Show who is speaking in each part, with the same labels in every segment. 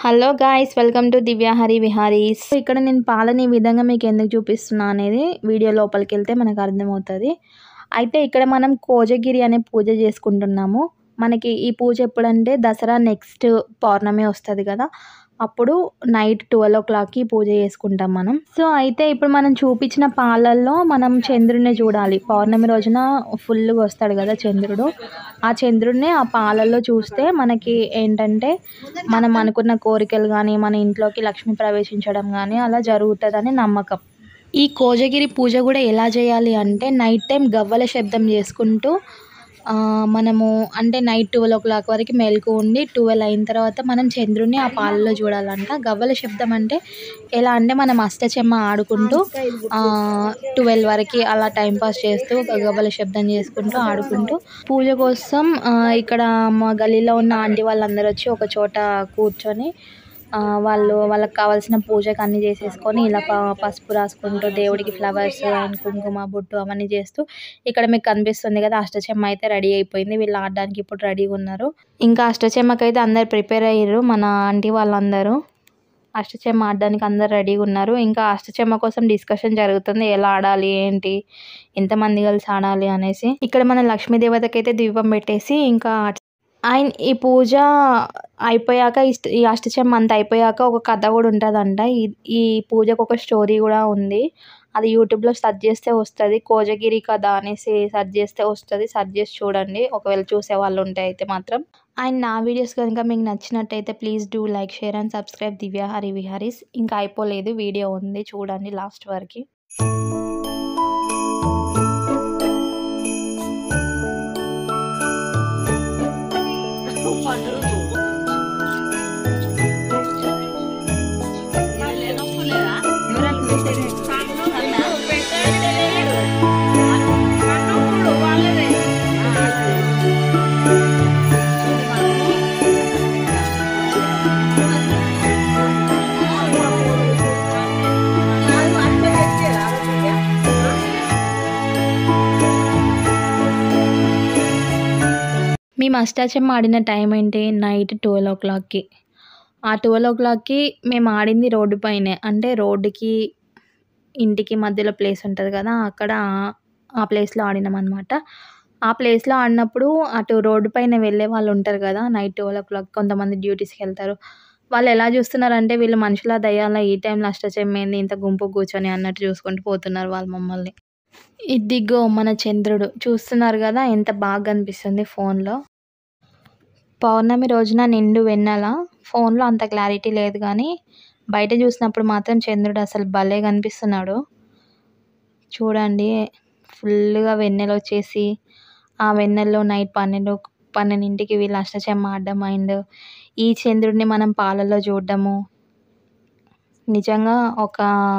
Speaker 1: hello guys welcome to Divyahari Viharis ఇక్కడ నేను పాలని ఈ విధంగా మీకు ఎందుకు చూపిస్తున్నా అనేది వీడియో లోపలికి వెళ్తే మనకు అర్థమవుతుంది అయితే ఇక్కడ మనం కోజగిరి అనే పూజ చేసుకుంటున్నాము మనకి ఈ పూజ ఎప్పుడంటే దసరా నెక్స్ట్ పౌర్ణమి వస్తుంది కదా అప్పుడు నైట్ ట్వెల్వ్ ఓ క్లాక్కి పూజ చేసుకుంటాం మనం సో అయితే ఇప్పుడు మనం చూపించిన పాలల్లో మనం చంద్రుడిని చూడాలి పౌర్ణమి రోజున ఫుల్గా వస్తాడు కదా చంద్రుడు ఆ చంద్రుడిని ఆ పాలల్లో చూస్తే మనకి ఏంటంటే మనం అనుకున్న కోరికలు కానీ మన ఇంట్లోకి లక్ష్మి ప్రవేశించడం కానీ అలా జరుగుతుందని నమ్మకం ఈ కోజగిరి పూజ కూడా ఎలా చేయాలి అంటే నైట్ టైం గవ్వల శబ్దం చేసుకుంటూ ఆ, మనము అంటే నైట్ ట్వెల్వ్ ఓ క్లాక్ వరకు మేలుకు ఉండి ట్వెల్వ్ అయిన తర్వాత మనం చంద్రుడిని ఆ పాలలో చూడాలంట గవ్వల శబ్దం అంటే ఎలా అంటే మనం అష్టచెమ్మ ఆడుకుంటూ ట్వెల్వ్ వరకు అలా టైం పాస్ చేస్తూ గవ్వల శబ్దం చేసుకుంటూ ఆడుకుంటూ పూజ కోసం ఆ, ఇక్కడ మా గల్లీలో ఉన్న ఆంటీ వాళ్ళందరూ వచ్చి ఒక చోట కూర్చొని ఆ, వాళ్ళు వాళ్ళకి కావాల్సిన పూజకు అన్ని చేసేసుకొని ఇలా ప- పసుపు రాసుకుంటూ దేవుడికి ఫ్లవర్స్ అండ్ కుంకుమ బొట్టు అవన్నీ చేస్తూ ఇక్కడ మీకు కనిపిస్తుంది కదా అష్టచెమ్మ అయితే రెడీ అయిపోయింది వీళ్ళు ఆడడానికి ఇప్పుడు రెడీగా ఉన్నారు ఇంకా అష్టచెమ్మకి అయితే అందరు ప్రిపేర్ అయ్యారు మన ఆంటీ వాళ్ళందరూ అష్టచెమ్మ ఆడడానికి అందరు రెడీగా ఉన్నారు ఇంకా అష్టచెమ్మ కోసం డిస్కషన్ జరుగుతుంది ఎలా ఆడాలి ఏంటి ఎంతమంది కలిసి ఆడాలి అనేసి ఇక్కడ మన లక్ష్మీ దేవతకి అయితే దీపం పెట్టేసి ఇంకా ఆయన ఈ పూజ అయిపోయాక ఈ స్ట్- ఈ అష్టచెమ్మ అంత అయిపోయాక ఒక కథ కూడా ఉంటుందంట ఈ ఈ పూజకు ఒక స్టోరీ కూడా ఉంది అది యూట్యూబ్లో సెర్చ్ చేస్తే వస్తుంది కోజగిరి కథ అనేసి సెర్చ్ చేస్తే వస్తుంది సెర్చ్ చేసి చూడండి ఒకవేళ చూసే వాళ్ళు ఉంటే అయితే మాత్రం అండ్ నా వీడియోస్ కనుక మీకు నచ్చినట్టయితే please do like share and subscribe Divya Hari Viharis ఇంకా అయిపోలేదు వీడియో ఉంది చూడండి లాస్ట్ వరకు మేము అష్టాచమ్మ ఆడిన టైం ఏంటి నైట్ ట్వెల్వ్ ఓ క్లాక్కి ఆ ట్వెల్వ్ ఓ క్లాక్కి మేము ఆడింది రోడ్డు పైనే అంటే రోడ్డుకి ఇంటికి మధ్యలో ప్లేస్ ఉంటుంది కదా అక్కడ ఆ ప్లేస్లో ఆడినాం అనమాట ఆ ప్లేస్లో ఆడినప్పుడు అటు రోడ్డు పైన వెళ్ళే వాళ్ళు ఉంటారు కదా నైట్ ట్వెల్వ్ ఓ క్లాక్ కొంతమంది డ్యూటీస్కి వెళ్తారు వాళ్ళు ఎలా చూస్తున్నారంటే వీళ్ళు మనుషుల దయ్యాల ఈ టైంలో అష్టచెమ్మేంది ఇంత గుంపు కూర్చొని అన్నట్టు చూసుకుంటూ పోతున్నారు వాళ్ళు మమ్మల్ని ఇదిగో మన చంద్రుడు చూస్తున్నారు కదా ఎంత బాగా కనిపిస్తుంది ఫోన్లో పౌర్ణమి రోజున నిండు వెన్నెల ఫోన్లో అంత క్లారిటీ లేదు కానీ బయట చూసినప్పుడు మాత్రం చంద్రుడు అసలు భలే కనిపిస్తున్నాడు చూడండి ఫుల్గా వెన్నెల వచ్చేసి ఆ వెన్నెల్లో నైట్ పన్నెండు పన్నెండింటికి వీళ్ళు అష్టచెమ్మ ఆడడం అండ్ ఈ చంద్రుడిని మనం పాలలో చూడడము నిజంగా ఒక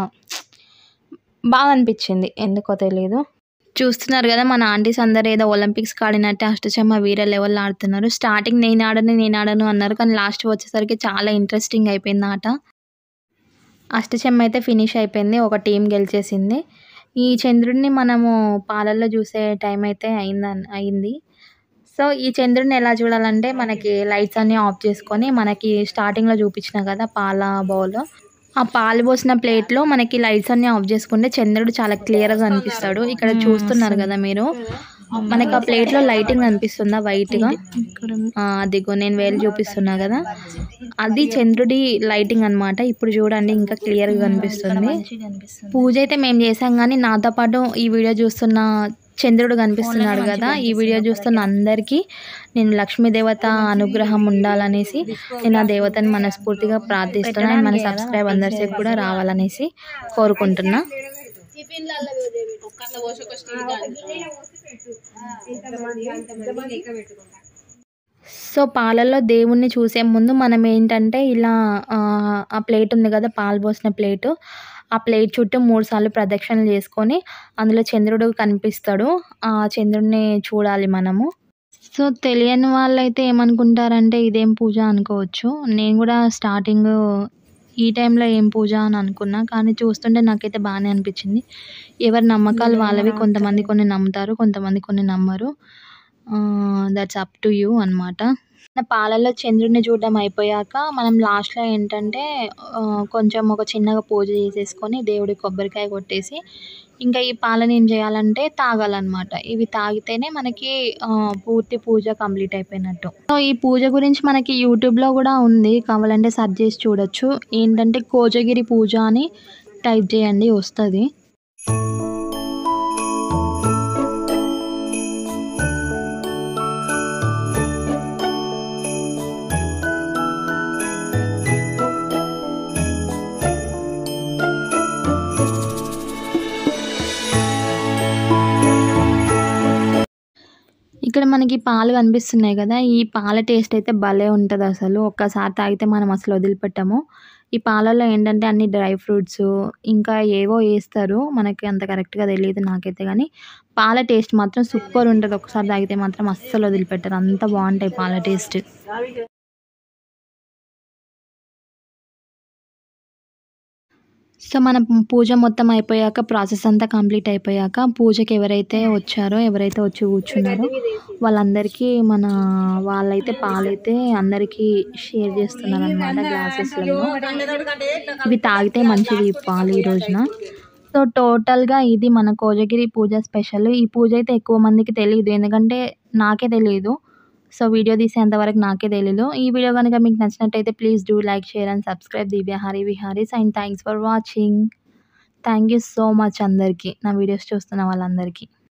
Speaker 1: బాగా అనిపించింది ఎందుకో తెలియదు చూస్తున్నారు కదా మన ఆంటీస్ అందరు ఏదో ఒలింపిక్స్ ఆడినట్టే అష్టచమ్మ వీర లెవెల్లో ఆడుతున్నారు స్టార్టింగ్ నేను ఆడను నేను ఆడను అన్నారు కానీ లాస్ట్ వచ్చేసరికి చాలా ఇంట్రెస్టింగ్ అయిపోయింది ఆట అష్టచమ్మ అయితే ఫినిష్ అయిపోయింది ఒక టీం గెలిచేసింది ఈ చంద్రుడిని మనము పాలల్లో చూసే టైం అయితే అయింది అయింది సో ఈ చంద్రుడిని ఎలా చూడాలంటే మనకి లైట్స్ అన్నీ ఆఫ్ చేసుకొని మనకి స్టార్టింగ్లో చూపించిన కదా పాల బౌల్ ఆ పాలు పోసిన ప్లేట్లో మనకి లైట్స్ అన్ని ఆఫ్ చేసుకుంటే చంద్రుడు చాలా క్లియర్గా కనిపిస్తాడు ఇక్కడ చూస్తున్నారు కదా మీరు మనకి ఆ ప్లేట్లో లైటింగ్ కనిపిస్తుందా వైట్గా అదిగో నేను వేలు చూపిస్తున్నా కదా అది చంద్రుడి లైటింగ్ అన్నమాట ఇప్పుడు చూడండి ఇంకా క్లియర్గా కనిపిస్తుంది పూజ అయితే మేము చేసాం కానీ నాతో పాటు ఈ వీడియో చూస్తున్న చంద్రుడు కనిపిస్తున్నాడు కదా ఈ వీడియో చూస్తున్న అందరికీ నేను లక్ష్మీ దేవత అనుగ్రహం ఉండాలనేసి నేను ఆ దేవతని మనస్ఫూర్తిగా ప్రార్థిస్తున్నా అండ్ మన సబ్స్క్రైబ్ అందరికీ కూడా రావాలనేసి కోరుకుంటున్నా సో పాలల్లో దేవుణ్ణి చూసే ముందు మనం ఏంటంటే ఇలా ఆ, ఆ ప్లేట్ ఉంది కదా పాలు పోసిన ప్లేటు ఆ ప్లేట్ చుట్టూ మూడు సార్లు ప్రదక్షిణలు చేసుకొని అందులో చంద్రుడు కనిపిస్తాడు ఆ చంద్రుడిని చూడాలి మనము సో తెలియని వాళ్ళైతే ఏమనుకుంటారంటే ఇదేం పూజ అనుకోవచ్చు నేను కూడా స్టార్టింగ్ ఈ టైంలో ఏం పూజ అని అనుకున్నా కానీ చూస్తుంటే నాకైతే బాగానే అనిపించింది ఎవరి నమ్మకాలు వాళ్ళవి కొంతమంది కొన్ని నమ్ముతారు కొంతమంది కొన్ని నమ్మరు దట్స్ అప్ టు యూ అనమాట మన పాలల్లో చంద్రుడిని చూడడం అయిపోయాక మనం లాస్ట్లో ఏంటంటే ఆ, కొంచెం ఒక చిన్నగా పూజ చేసేసుకొని దేవుడికి కొబ్బరికాయ కొట్టేసి ఇంకా ఈ పాలని ఏం చేయాలంటే తాగాలన్నమాట ఇవి తాగితేనే మనకి ఆ, పూర్తి పూజ కంప్లీట్ అయిపోయినట్టు సో ఈ పూజ గురించి మనకి యూట్యూబ్లో కూడా ఉంది కావాలంటే సెర్చ్ చేసి చూడొచ్చు ఏంటంటే కోజగిరి పూజ అని టైప్ చేయండి వస్తుంది ఇక్కడ మనకి పాలు కనిపిస్తున్నాయి కదా ఈ పాల టేస్ట్ అయితే భలే ఉంటుంది అసలు ఒక్కసారి తాగితే మనం అసలు వదిలిపెట్టము ఈ పాలల్లో ఏంటంటే అన్ని డ్రై ఫ్రూట్స్ ఇంకా ఏవో వేస్తారు మనకి అంత కరెక్ట్గా తెలియదు నాకైతే కానీ పాల టేస్ట్ మాత్రం సూపర్ ఉంటుంది ఒకసారి తాగితే మాత్రం అస్సలు వదిలిపెట్టరు అంత బాగుంటాయి పాల టేస్ట్ సో మన పూజ మొత్తం అయిపోయాక ప్రాసెస్ అంతా కంప్లీట్ అయిపోయాక పూజకి ఎవరైతే వచ్చారో ఎవరైతే వచ్చి కూర్చున్నారో వాళ్ళందరికీ మన వాళ్ళైతే పాలైతే అందరికీ షేర్ చేస్తున్నారు అనమాట గ్లాసెస్లలో ఇవి తాగితే మంచిది ఈ పాలు ఈ రోజున సో టోటల్గా ఇది మన కోజగిరి పూజ స్పెషల్ ఈ పూజ అయితే ఎక్కువ మందికి తెలియదు ఎందుకంటే నాకే తెలియదు సో వీడియో తీసేంత వరకు నాకే తెలీదు ఈ వీడియో కనుక మీకు నచ్చినట్టయితే please do like share and subscribe Divya Hari Viharis and thanks for watching thank you so much అందరికీ నా వీడియోస్ చూస్తున్న వాళ్ళందరికీ